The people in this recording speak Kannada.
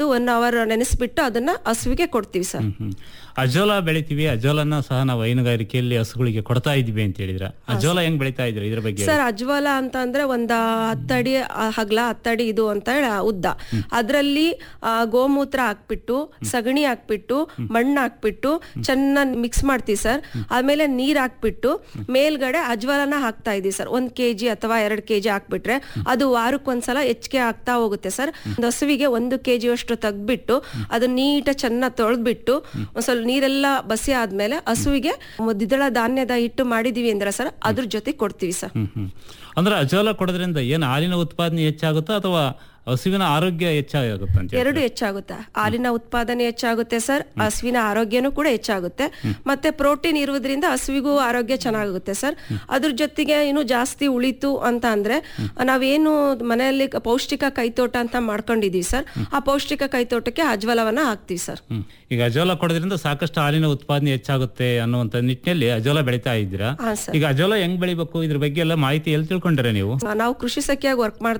ಒಂದು ಒನ್ ಅವರ್ ನೆನೆಸ್ಬಿಟ್ಟು ಅದನ್ನ ಹಸುವಿಗೆ ಕೊಡ್ತೀವಿ ಸರ್ ಹ್ಮ್, ಹ್ಮ್. ಅಜೋಲಾ ಬೆಳಿತೀವಿ ಅಜೋಲನ್ನ ಸಹ ನಾವು ಹೈನುಗಾರಿಕೆಯಲ್ಲಿ ಹಸುಗಳಿಗೆ ಕೊಡ್ತಾ ಇದೀವಿ ಅಂತ ಹೇಳಿದ್ರ ಅಜೋಲ ಹೆಂಗ್ ಬೆಳಿತಾ ಇದ್ರಿ ಇದ್ರ ಬಗ್ಗೆ ಸರ್ ಅಜ್ವಾಲ ಅಂತ ಅಂದ್ರೆ ಒಂದ ಹತ್ತಡಿ ಆ, ಹಗ್ಲ ಹತ್ತಡಿ ಇದು ಅಂತ ಹೇಳಿ ಆ ಉದ್ದ ಅದ್ರಲ್ಲಿ ಆ, ಗೋಮೂತ್ರ ಹಾಕ್ಬಿಟ್ಟು ಸಗಣಿ ಹಾಕ್ಬಿಟ್ಟು ಮಣ್ಣು ಹಾಕ್ಬಿಟ್ಟು ಚೆನ್ನಾಗಿ ಮಿಕ್ಸ್ ಮಾಡ್ತೀವಿ ಸರ್ ಆಮೇಲೆ ನೀರ್ ಹಾಕ್ಬಿಟ್ಟು ಮೇಲ್ಗಡೆ ಅಜ್ವಾಲನ ಹಾಕ್ತಾ ಇದೀವಿ ಸರ್ ಒಂದ್ ಕೆಜಿ ಅಥವಾ ಎರಡ್ ಕೆಜಿ ಹಾಕ್ಬಿಟ್ರೆ ಅದು ವಾರಕ್ಕೊಂದ್ಸಲ ಹೆಚ್ಚಿಗೆ ಆಗ್ತಾ ಹೋಗುತ್ತೆ ಸರ್ ಒಂದು ಹಸುವಿಗೆ ಒಂದು ಕೆಜಿ ಅಷ್ಟು ತೆಗ್ದ್ಬಿಟ್ಟು ಅದು ನೀಟ ಚೆನ್ನಾಗಿ ತೊಳೆದ್ಬಿಟ್ಟು ಒಂದ್ ಸ್ವಲ್ಪ ನೀರೆಲ್ಲ ಬಸಿ ಆದ್ಮೇಲೆ ಹಸುವಿಗೆ ದ್ವಿದಳ ಧಾನ್ಯದ ಹಿಟ್ಟು ಮಾಡಿದೀವಿ ಅಂದ್ರೆ ಸರ್ ಅದ್ರ ಜೊತೆ ಕೊಡ್ತೀವಿ ಸರ್ ಹ್ಮ್ ಹ್ಮ್ ಅಂದ್ರೆ ಅಜೋಲ ಕೊಡೋದ್ರಿಂದ ಏನು ಹಾಲಿನ ಉತ್ಪಾದನೆ ಹೆಚ್ಚಾಗುತ್ತಾ ಅಥವಾ ಹಸುವಿನ ಆರೋಗ್ಯ ಹೆಚ್ಚಾಗುತ್ತೆ ಅಂತ ಎರಡು ಹೆಚ್ಚಾಗುತ್ತೆ ಹಾಲಿನ ಉತ್ಪಾದನೆ ಹೆಚ್ಚಾಗುತ್ತೆ ಸರ್ ಹಸುವಿನ ಆರೋಗ್ಯನೂ ಕೂಡ ಹೆಚ್ಚಾಗುತ್ತೆ ಮತ್ತೆ ಪ್ರೋಟೀನ್ ಇರುವುದರಿಂದ ಹಸುವಿಗೂ ಆರೋಗ್ಯ ಚೆನ್ನಾಗುತ್ತೆ ಸರ್ ಅದ್ರ ಜೊತೆಗೆ ಇನ್ನು ಜಾಸ್ತಿ ಉಳಿತು ಅಂತ ಅಂದ್ರೆ ನಾವೇನು ಮನೆಯಲ್ಲಿ ಪೌಷ್ಟಿಕ ಕೈತೋಟ ಅಂತ ಮಾಡ್ಕೊಂಡಿದೀವಿ ಸರ್ ಆ ಪೌಷ್ಟಿಕ ಕೈತೋಟಕ್ಕೆ ಅಜ್ವಲವನ್ನ ಹಾಕ್ತಿವಿ ಸರ್ ಹ್ಮ್. ಈಗ ಅಜೋಲ ಕೊಡೋದ್ರಿಂದ ಸಾಕಷ್ಟು ಹಾಲಿನ ಉತ್ಪಾದನೆ ಹೆಚ್ಚಾಗುತ್ತೆ ಅನ್ನುವಂತ ನಿಟ್ಟಿನಲ್ಲಿ ಅಜೋಲ ಬೆಳಿತಾ ಇದ್ದೀರಾ ಹಾ ಸರ್ ಈಗ ಅಜೋಲ ಹೆಂಗ್ ಬೆಳಿಬೇಕು ಇದ್ರ ಬಗ್ಗೆ ಎಲ್ಲ ಮಾಹಿತಿ ಎಲ್ಲಿ ತಿಳ್ಕೊಂಡ್ರೆ ನೀವು ನಾವು ಕೃಷಿ ಸಖಿಯಾಗಿ ವರ್ಕ್ ಮಾಡ್ತಾ